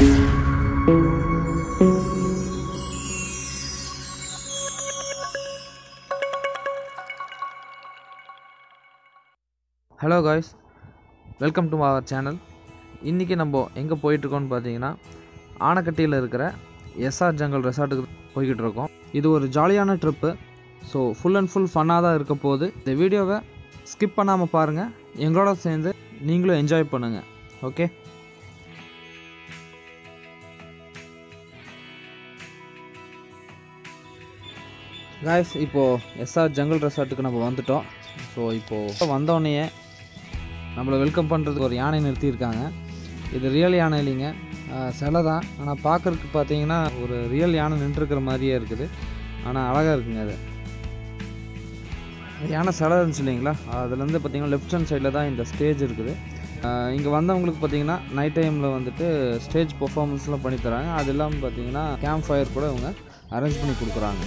hello guys welcome to our channel இன்றைக்கி நம்ம எங்கே போயிட்டுருக்கோம்னு பார்த்தீங்கன்னா ஆனக்கட்டியில் இருக்கிற எஸ்ஆர் ஜங்கல் ரெசார்ட்டுக்கு போய்கிட்டு இருக்கோம் இது ஒரு ஜாலியான trip so full and full ஃபன்னாக தான் இருக்க போகுது இந்த வீடியோவை ஸ்கிப் பண்ணாமல் பாருங்கள் எங்களோட சேர்ந்து நீங்களும் என்ஜாய் பண்ணுங்கள் ஓகே காய்ஸ் இப்போது எஸ்ஆர் ஜங்கல் ரெசார்ட்டுக்கு நம்ம வந்துட்டோம் ஸோ இப்போது வந்தோடனே நம்மளை வெல்கம் பண்ணுறதுக்கு ஒரு யானை நிறுத்தியிருக்காங்க இது ரியல் யானை இல்லைங்க ஆஹ் சிலை தான் ஆனால் பார்க்குறதுக்கு பார்த்தீங்கன்னா ஒரு ரியல் யானை நின்றுருக்கிற மாதிரியே இருக்குது ஆனால் அழகாக இருக்குங்க அது யானை சிலை இருந்துச்சு இல்லைங்களா அதுலேருந்து பார்த்தீங்கன்னா லெஃப்ட் ஹேண்ட் சைடில் தான் இந்த ஸ்டேஜ் இருக்குது இங்கே வந்தவங்களுக்கு பார்த்தீங்கன்னா நைட் டைமில் வந்துட்டு ஸ்டேஜ் பெர்ஃபார்மன்ஸ்லாம் பண்ணி தராங்க அது இல்லாமல் பார்த்தீங்கன்னா கேம்ப் ஃபயர் கூட இவங்க அரேஞ்ச் பண்ணி கொடுக்குறாங்க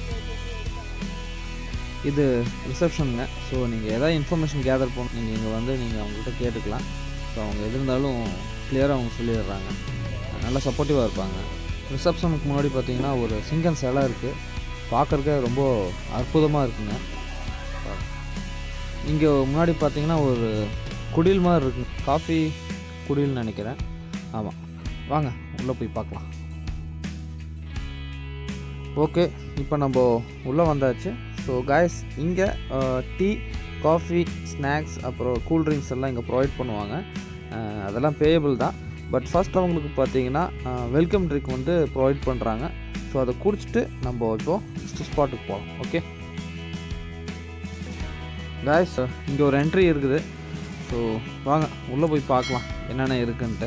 இது ரிசப்ஷனுங்க ஸோ நீங்கள் எதாவது இன்ஃபர்மேஷன் கேதர் பண்ண நீங்கள் இங்கே வந்து நீங்கள் அவங்கள்ட்ட கேட்டுக்கலாம் ஸோ அவங்க எது இருந்தாலும் கிளியராக அவங்க சொல்லிடுறாங்க நல்லா சப்போர்ட்டிவாக இருப்பாங்க ரிசப்ஷனுக்கு முன்னாடி பார்த்தீங்கன்னா ஒரு சிங்கம் சிலை இருக்குது பார்க்குறக்க ரொம்ப அற்புதமாக இருக்குங்க இங்கே முன்னாடி பார்த்தீங்கன்னா ஒரு குடில் மாதிரி இருக்கு காஃபி குடில்னு நினைக்கிறேன் ஆமாம் வாங்க உள்ளே போய் பார்க்கலாம் ஓகே இப்போ நம்ம உள்ளே வந்தாச்சு ஸோ காய்ஸ் இங்கே டீ காஃபி ஸ்நாக்ஸ் அப்புறம் கூல் ட்ரிங்க்ஸ் எல்லாம் இங்கே ப்ரொவைட் பண்ணுவாங்க அஹ், அதெல்லாம் பேயபிள் தான் பட் ஃபர்ஸ்ட் அவங்களுக்கு பார்த்தீங்கன்னா வெல்கம் ட்ரிங்க் வந்து ப்ரொவைட் பண்ணுறாங்க ஸோ அதை குடிச்சிட்டு நம்ம இப்போது நெக்ஸ்ட் ஸ்பாட்டுக்கு போகலாம் ஓகே காய்ஸ் இங்கே ஒரு என்ட்ரி இருக்குது ஸோ வாங்க உள்ளே போய் பார்க்கலாம் என்னென்ன இருக்குன்ட்டு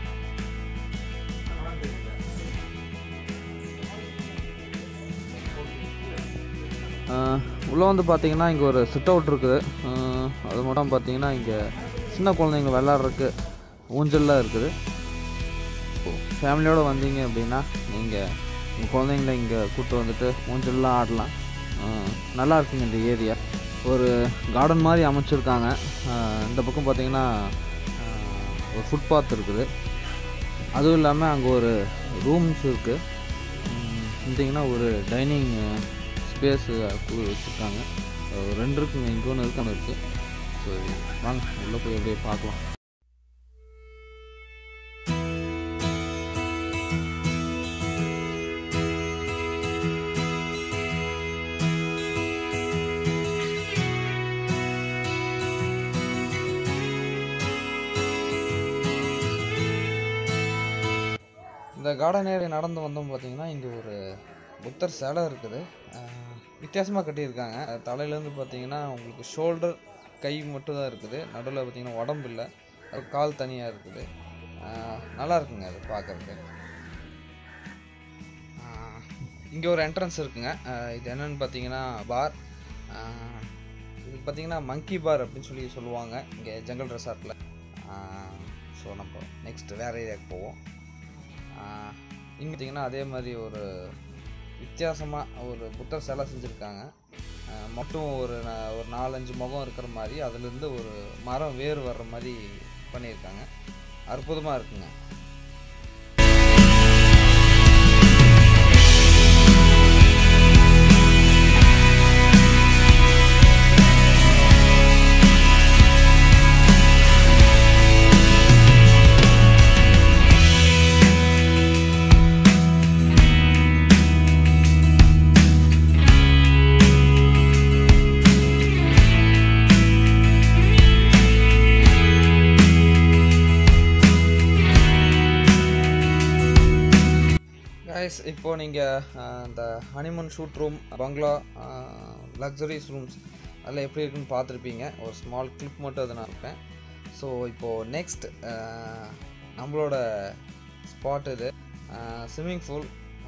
உள்ளே வந்து பார்த்தீங்கன்னா இங்கே ஒரு சிட் அவுட் இருக்குது ஆஹ் அது மட்டும் பார்த்தீங்கன்னா இங்கே சின்ன குழந்தைங்க விளாட்றதுக்கு ஊஞ்சல்லாம் இருக்குது ஃபேமிலியோடு வந்தீங்க அப்படின்னா நீங்கள் உங்கள் குழந்தைங்கள இங்கே கூப்பிட்டு வந்துட்டு ஊஞ்சல்லாம் ஆடலாம் ஆஹ் நல்லா இருக்குங்க இந்த ஏரியா ஒரு கார்டன் மாதிரி அமைச்சிருக்காங்க ஆஹ் இந்த பக்கம் பார்த்தீங்கன்னா ஆஹ் ஒரு ஃபுட்பாத் இருக்குது அதுவும் இல்லாமல் அங்கே ஒரு ரூம்ஸ் இருக்குது இருந்தீங்கன்னா ஒரு டைனிங் ஸ்பேஸு வச்சுருக்காங்க அஹ் ரெண்டு இருக்குங்க இங்கே ஒன்று இருக்கு ஒன்று இருக்குது ஸோ வாங்க உள்ளே போய் அப்படியே பார்க்கலாம் இந்த கார்டன் ஏரியா நடந்து வந்தோம் பார்த்தீங்கன்னா இங்கே ஒரு புத்தர் சிலை இருக்குது வித்தியாசமாக கட்டியிருக்காங்க அது தலையிலேருந்து பார்த்தீங்கன்னா உங்களுக்கு ஷோல்டர் கை மட்டும் தான் இருக்குது நடுவில் பார்த்தீங்கன்னா உடம்பு இல்லை அது கால் தனியாக இருக்குது ஆஹ் நல்லா இருக்குங்க அது பார்க்குறதுக்கு இங்கே ஒரு என்ட்ரன்ஸ் இருக்குங்க ஆஹ் இது என்னன்னு பார்த்தீங்கன்னா பார் இது பார்த்தீங்கன்னா மங்கி பார் அப்படின்னு சொல்லி சொல்லுவாங்க இங்கே ஜங்கல் ரெசார்ட்டில் ஸோ நம்ம நெக்ஸ்ட் வேறு ஏரியாவுக்கு போவோம் இங்கே பார்த்தீங்கன்னா அதே மாதிரி ஒரு வித்தியாசமாக ஒரு புத்தர் சிலை செஞ்சுருக்காங்க ஆஹ் மட்டும் ஒரு நா- ஒரு நாலஞ்சு முகம் இருக்கிற மாதிரி அதுலேருந்து ஒரு மரம் வேர் வர்ற மாதிரி பண்ணியிருக்காங்க அற்புதமாக இருக்குங்க கைஸ் இப்போ நீங்கள் இந்த honeymoon suite room bungalow luxuries rooms அதெல்லாம் எப்படி இருக்குன்னு பார்த்துருப்பீங்க ஒரு ஸ்மால் கிளிப் மட்டும் அதை நான் இருப்பேன் ஸோ இப்போது நெக்ஸ்ட் நம்மளோட ஸ்பாட் இது ஸ்விம்மிங் பூல்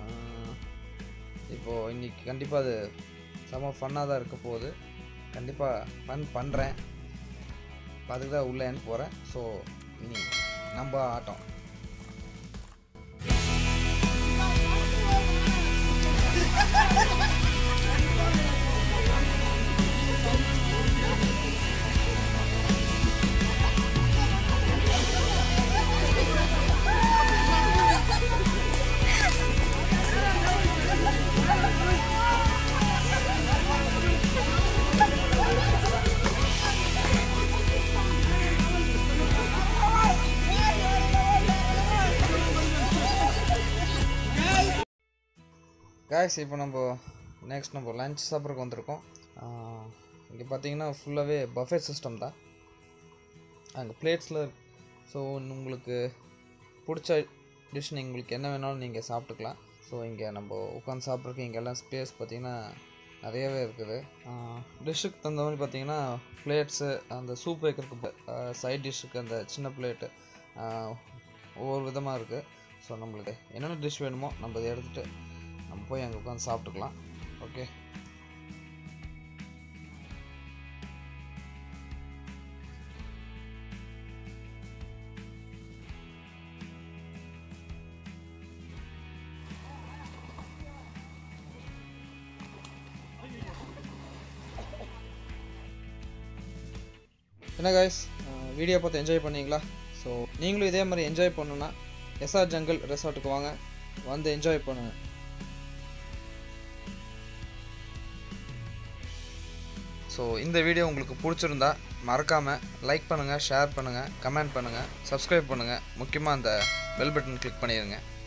இப்போது இன்னைக்கு கண்டிப்பாக அது செம ஃபன்னாக தான் இருக்க போகுது கண்டிப்பாக ஃபன் பண்ணுறேன் இப்போ அதுக்கு தான் உள்ளே போகிறேன் ஸோ இனி நம்ம ஆட்டம் Thank காய்ஸ் இப்போ நம்ம நெக்ஸ்ட் நம்ம லஞ்ச் சாப்பிட்றதுக்கு வந்திருக்கோம் இங்கே பார்த்தீங்கன்னா ஃபுல்லாகவே பஃபே சிஸ்டம் தான் அங்கே பிளேட்ஸில் ஸோ உங்களுக்கு பிடிச்ச டிஷ் நீங்கள் உங்களுக்கு என்ன வேணாலும் நீங்கள் சாப்பிட்டுக்கலாம் ஸோ இங்கே நம்ம உட்காந்து சாப்பிட்றதுக்கு இங்கெல்லாம் ஸ்பேஸ் பார்த்தீங்கன்னா நிறையவே இருக்குது டிஷ்ஷுக்கு தகுந்த மாதிரி பார்த்தீங்கன்னா பிளேட்ஸு அந்த சூப் வைக்கிறதுக்கு சைட் டிஷ்ஷுக்கு அந்த சின்ன பிளேட்டு ஒவ்வொரு விதமாக இருக்குது ஸோ நம்மளுக்கு என்னென்ன டிஷ் வேணுமோ நம்ம இதை எடுத்துகிட்டு நம்ம போய் அங்கே உட்காந்து சாப்பிட்டுக்கலாம் ஓகே என்ன காய்ஸ் வீடியோ பார்த்து என்ஜாய் பண்ணீங்களா ஸோ நீங்களும் இதே மாதிரி என்ஜாய் பண்ணணுன்னா எஸ்ஆர் ஜங்கல் ரெசார்ட்டுக்கு வாங்க வந்து என்ஜாய் பண்ணுங்கள் ஸோ இந்த வீடியோ உங்களுக்கு பிடிச்சிருந்தா மறக்காமல் லைக் பண்ணுங்கள் ஷேர் பண்ணுங்கள் கமெண்ட் பண்ணுங்கள் சப்ஸ்கிரைப் பண்ணுங்கள் முக்கியமாக அந்த பெல் பட்டன் கிளிக் பண்ணிடுங்க